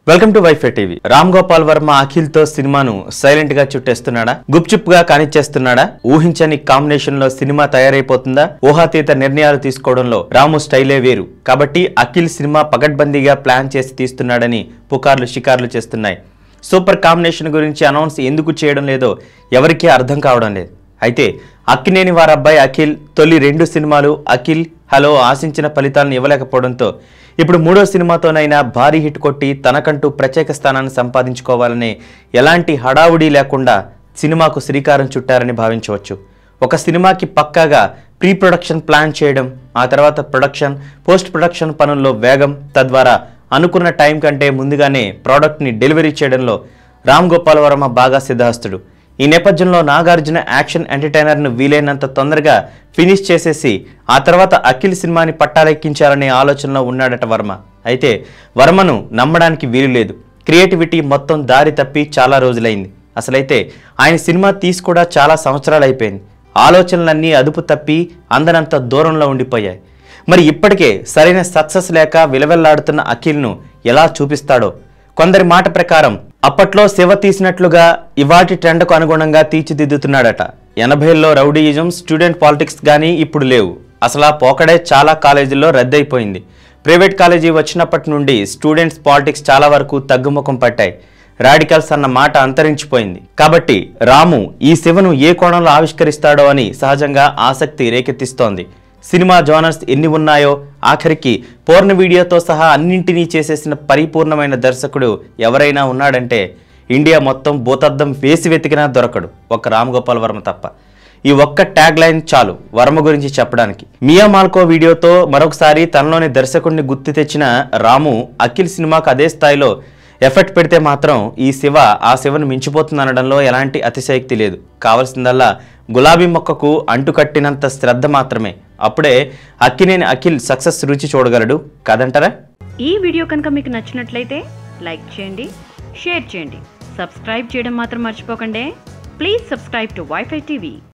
welcome to WiFi TV Ram Gopal Varma Akhil తో సినిమాను silent గా చుట్టేస్తున్నాడా గుప్చుప్ గా కానిచ్చేస్తున్నాడా ఊహించని కాంబినేషన్ లో సినిమా తయారైపోతుందా ఊహాతీత నిర్ణయాలు తీసుకోవడంలో రాము స్టైలే వేరు కాబట్టి అఖిల్ సినిమా పగడ్బందీగా ప్లాన్ చేసి తీస్తున్నాడని పుకార్లు షికార్లు చేస్తున్నాయి సూపర్ కాంబినేషన్ గురించి అనౌన్స్ ఎందుకు చేయడం లేదో ఎవరికీ అర్థం కావడం లేదు అయితే అక్కినేని వారి అబ్బాయి అఖిల్ తొలి రెండు సినిమాలు అఖిల్ హలో ఆశించిన ఫలితాలను ఇవ్వలేకపోవడంతో ఇప్పుడు మూడో సినిమాతోనైనా భారీ హిట్ కొట్టి తనకంటూ ప్రత్యేక స్థానాన్ని సంపాదించుకోవాలనే ఎలాంటి హడావుడి లేకుండా సినిమాకు శ్రీకారం చుట్టారని భావించవచ్చు ఒక సినిమాకి పక్కాగా ప్రీ ప్రొడక్షన్ ప్లాన్ చేయడం ఆ తర్వాత ప్రొడక్షన్ పోస్ట్ ప్రొడక్షన్ పనుల్లో వేగం తద్వారా అనుకున్న టైం కంటే ముందుగానే ప్రోడక్ట్ని డెలివరీ చేయడంలో రామ్ గోపాల్ వర్మ బాగా సిద్ధహస్తుడు ఈ నేపథ్యంలో నాగార్జున యాక్షన్ ఎంటర్టైనర్ను వీలైనంత తొందరగా ఫినిష్ చేసేసి ఆ తర్వాత అఖిల్ సినిమాని పట్టాలెక్కించాలనే ఆలోచనలో ఉన్నాడట వర్మ అయితే వర్మను నమ్మడానికి వీలు లేదు క్రియేటివిటీ మొత్తం దారి తప్పి చాలా రోజులైంది అసలైతే ఆయన సినిమా తీసి కూడా చాలా సంవత్సరాలు అయిపోయింది ఆలోచనలన్నీ అదుపు తప్పి అందనంత దూరంలో ఉండిపోయాయి మరి ఇప్పటికే సరైన సక్సెస్ లేక విలవెల్లాడుతున్న అఖిల్ను ఎలా చూపిస్తాడో కొందరి మాట ప్రకారం అప్పట్లో శివ తీసినట్లుగా ఇవాటి ట్రెండ్కు అనుగుణంగా తీర్చిదిద్దుతున్నాడట ఎనభైల్లో రౌడీయిజం స్టూడెంట్ పాలిటిక్స్ కానీ ఇప్పుడు లేవు అసలు ఆ పోకడే చాలా కాలేజీల్లో రద్దయిపోయింది ప్రైవేట్ కాలేజీ వచ్చినప్పటి నుండి స్టూడెంట్స్ పాలిటిక్స్ చాలా వరకు తగ్గుముఖం పట్టాయి రాడికల్స్ అన్న మాట అంతరించిపోయింది కాబట్టి రాము ఈ శివను ఏ కోణంలో ఆవిష్కరిస్తాడో అని సహజంగా ఆసక్తి రేకెత్తిస్తోంది సినిమా జోనర్స్ ఎన్ని ఉన్నాయో ఆఖరికి పోర్న్ వీడియోతో సహా అన్నింటినీ చేసేసిన పరిపూర్ణమైన దర్శకుడు ఎవరైనా ఉన్నాడంటే ఇండియా మొత్తం భూతద్దం వేసి వెతికినా దొరకడు ఒక రామ్ గోపాల్ వర్మ తప్ప ఈ ఒక్క ట్యాగ్ లైన్ చాలు వర్మ గురించి చెప్పడానికి మియా మాల్కో వీడియోతో మరొకసారి తనలోని దర్శకుడిని గుర్తు తెచ్చిన రాము అఖిల్ సినిమాకు అదే స్థాయిలో ఎఫర్ట్ పెడితే మాత్రం ఈ శివ ఆ శివను మించిపోతుందనడంలో ఎలాంటి అతిశయక్తి లేదు కావలసిందల్లా గులాబీ మొక్కకు అంటుకట్టినంత శ్రద్ధ మాత్రమే అప్పుడే అక్కినేని అఖిల్ సక్సెస్ రుచి చూడగలడు కదంటారా ఈ వీడియో కనుక మీకు నచ్చినట్లయితే లైక్ చేయండి షేర్ చేయండి సబ్స్క్రైబ్ చేయడం మాత్రం మర్చిపోకండి please subscribe to WiFi TV